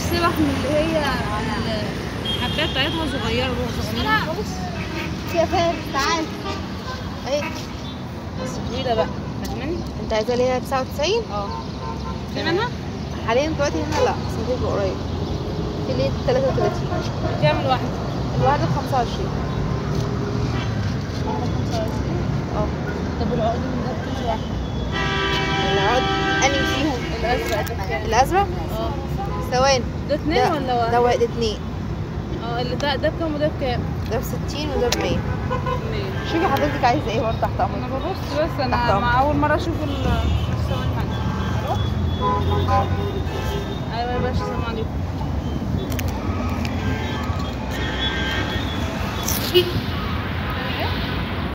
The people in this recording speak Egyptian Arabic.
السبح من اللي هي الحبات بتاعتها صغيره روح صغيره خالص يا فارس تعال اهي بس طويله بقى فاهماني؟ انت عايزه اللي هي 99 اه في منها؟ حاليا دلوقتي هنا لا بس هتبقى قريب في اللي هي 33 كام الواحده؟ الواحدة ب 25 اه طب والعقد من ده بكام واحده؟ العقد انهي فيهم الازرق ده بكام؟ الازرق اه ثواني ده اتنين ده ولا واحد؟ ده واحد اتنين اه اللي ده ده بكام وده بكام؟ ده ب 60 وده ب 100 اتنين شوفي حضرتك عايزه ايه برضه تحت انا امرك ببص بس تحت انا أمرك. مع اول مره اشوف ال ثواني معاك الو ايوه يا باشا السلام عليكم